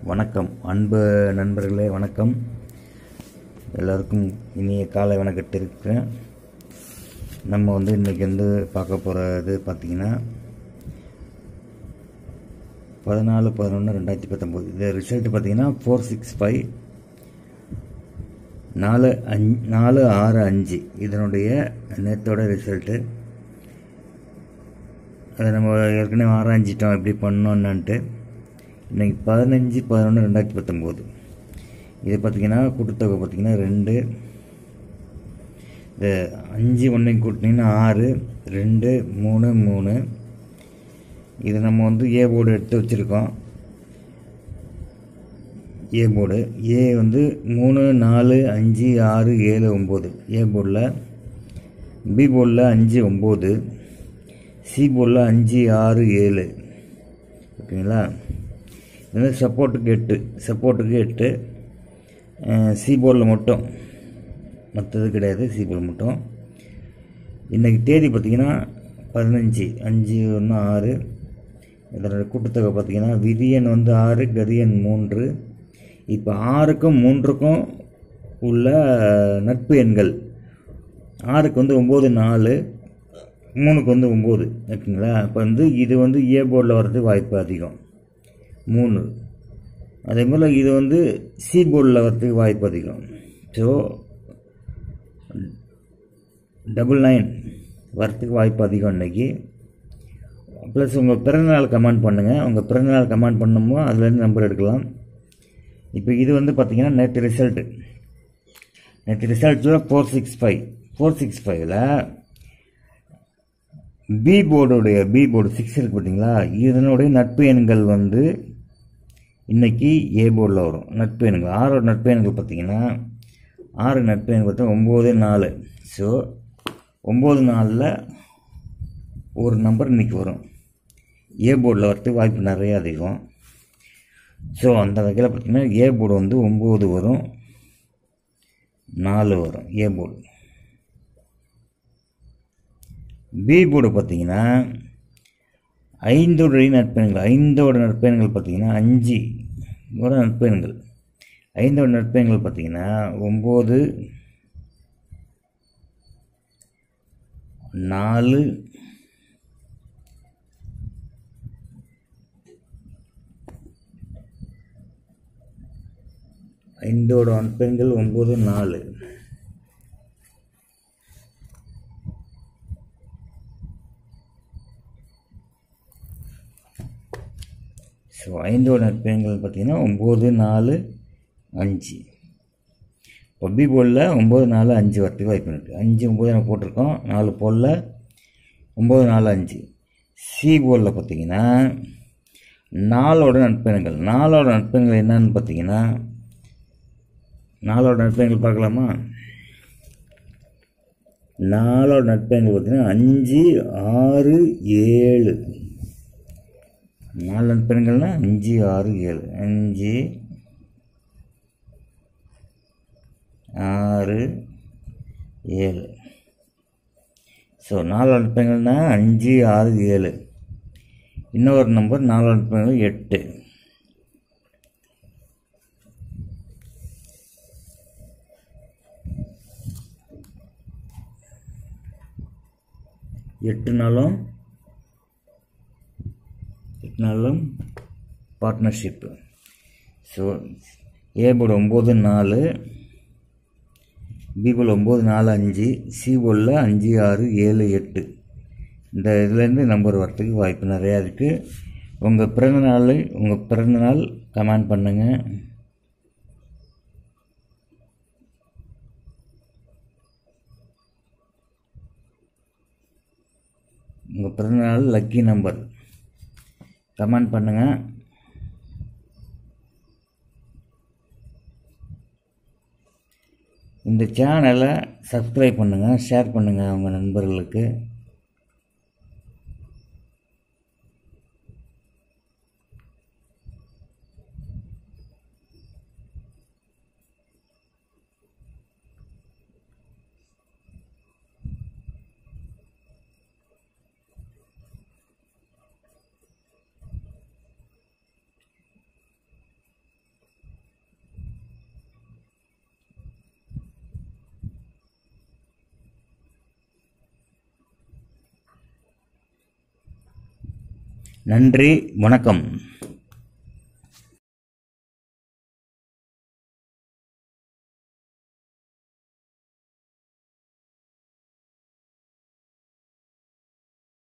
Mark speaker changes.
Speaker 1: வணக்கம் அன்பு நண்பர்களே வணக்கம் எல்லோருக்கும் இனிய காலை வணக்கத்தை இருக்கிறேன் நம்ம வந்து இன்றைக்கி வந்து பார்க்க போகிறது பார்த்திங்கன்னா பதினாலு பதினொன்று ரெண்டாயிரத்தி பத்தொம்போது இது ரிசல்ட் பார்த்திங்கன்னா ஃபோர் சிக்ஸ் ஃபைவ் நாலு அஞ் நாலு ஆறு அஞ்சு இதனுடைய நேற்றோட ரிசல்ட்டு அதை நம்ம ஏற்கனவே ஆராய்ஞ்சிட்டோம் எப்படி பண்ணோன்னான்ட்டு இன்றைக்கி பதினஞ்சு பதினொன்று ரெண்டாயிரத்தி பத்தொம்போது இது பார்த்திங்கன்னா கூட்டுத்தொகை பார்த்திங்கன்னா ரெண்டு இது அஞ்சு ஒன்றையும் கூட்டினீங்கன்னா ஆறு ரெண்டு மூணு மூணு இது நம்ம வந்து ஏ போர்டு எடுத்து வச்சுருக்கோம் ஏ போர்டு ஏ வந்து மூணு நாலு அஞ்சு ஆறு ஏழு ஒம்பது ஏ போர்டில் பி போர்டில் அஞ்சு ஒம்பது சி போர்டில் அஞ்சு ஆறு ஏழு ஓகேங்களா இது வந்து சப்போர்ட்டுக்கு எட்டு சப்போர்ட்டுக்கு எட்டு சி போர்டில் மட்டும் மற்றது கிடையாது சி போர்டு மட்டும் இன்றைக்கி தேதி பார்த்திங்கன்னா பதினஞ்சு அஞ்சு ஒன்று ஆறு இதனோட கூட்டுத்தொகை பார்த்திங்கன்னா விதியன் வந்து ஆறு கதியன் மூன்று இப்போ ஆறுக்கும் மூன்றுக்கும் உள்ள நட்பு எண்கள் ஆறுக்கு வந்து ஒம்பது நாலு மூணுக்கு வந்து ஒம்பது ஓகேங்களா இப்போ வந்து இது வந்து ஏ போர்டில் வர்றதுக்கு வாய்ப்பு அதிகம் மூணு அதே போல் இது வந்து சி போர்டில் வர்றதுக்கு வாய்ப்பு அதிகம் ஸோ டபுள் நைன் வரத்துக்கு வாய்ப்பு அதிகம் இன்றைக்கி ப்ளஸ் உங்கள் பிறந்தநாள் கமெண்ட் பண்ணுங்கள் உங்கள் பிறந்தநாள் கமெண்ட் பண்ணமோ அதுலேருந்து நம்பர் எடுக்கலாம் இப்போ இது வந்து பார்த்திங்கன்னா நேற்று ரிசல்ட்டு நேற்று ரிசல்ட்டில் four six five four six ஃபைவ்ல பி போர்டுடைய பி போர்டு சிக்ஸ் இருக்குது பார்த்தீங்களா இதனுடைய நட்பு எண்கள் வந்து இன்றைக்கி ஏ போர்டில் வரும் நட்பு எண்கள் ஆறோட நட்பு எண்கள் பார்த்திங்கன்னா ஆறு நட்பு எண்கள் பார்த்தா ஒம்பது நாலு ஸோ ஒம்பது நாலில் ஒரு நம்பர் இன்றைக்கி வரும் ஏ போர்டில் வரத்துக்கு வாய்ப்பு நிறைய அதிகம் ஸோ அந்த வகையில் பார்த்திங்கன்னா ஏ போர்டு வந்து ஒம்பது வரும் நாலு வரும் ஏ போர்டு பி போர்டு பார்த்தீங்கன்னா ஐந்தோட நட்பெண்கள் ஐந்தோட நட்பெண்கள் பார்த்தீங்கன்னா அஞ்சு ஓட நட்பெண்கள் ஐந்தோட நட்பெண்கள் பார்த்தீங்கன்னா ஒம்பது நாலு ஐந்தோட நட்பெண்கள் ஒம்பது நாலு ஸோ ஐந்தோட நட்பெண்கள் பார்த்திங்கன்னா ஒம்பது நாலு அஞ்சு இப்போ பி போலில் ஒம்பது நாலு அஞ்சு வரத்துக்கு வாய்ப்பு இருக்குது அஞ்சு ஒம்பது நம்ம போட்டிருக்கோம் நாலு போலில் ஒம்பது நாலு அஞ்சு சி போலில் பார்த்திங்கன்னா நாலோட நட்பெண்கள் நாலோட நட்பெண்கள் என்னன்னு பார்த்தீங்கன்னா நாலோட நட்பெண்கள் பார்க்கலாமா நாலோட நட்பெண்கள் பார்த்திங்கன்னா அஞ்சு ஆறு ஏழு நாலு நட்பெண்கள்னால் அஞ்சு ஆறு ஏழு அஞ்சு ஆறு ஏழு ஸோ நாலு நட்பெண்கள்னால் அஞ்சு ஆறு ஏழு இன்னொரு நம்பர் நாலு நட்பெண்கள் எட்டு எட்டு நாளும் எட்டு நாளும் பார்ட்னர்ஷிப்பு ஸோ ஏ போர்டு ஒம்பது நாலு பி போல் ஒம்பது நாலு அஞ்சு சி போலில் அஞ்சு ஆறு ஏழு எட்டு இந்த இதுலேருந்து நம்பர் வரத்துக்கு வாய்ப்பு நிறையா இருக்குது உங்கள் பிறந்தநாள் உங்கள் பிறந்தநாள் கமெண்ட் பண்ணுங்கள் உங்கள் பிறந்தநாள் லக்கி நம்பர் கமெண்ட் பண்ணுங்கள் இந்த சேனலை சப்ஸ்கிரைப் பண்ணுங்கள் ஷேர் பண்ணுங்கள் உங்கள் நண்பர்களுக்கு நன்றி வணக்கம்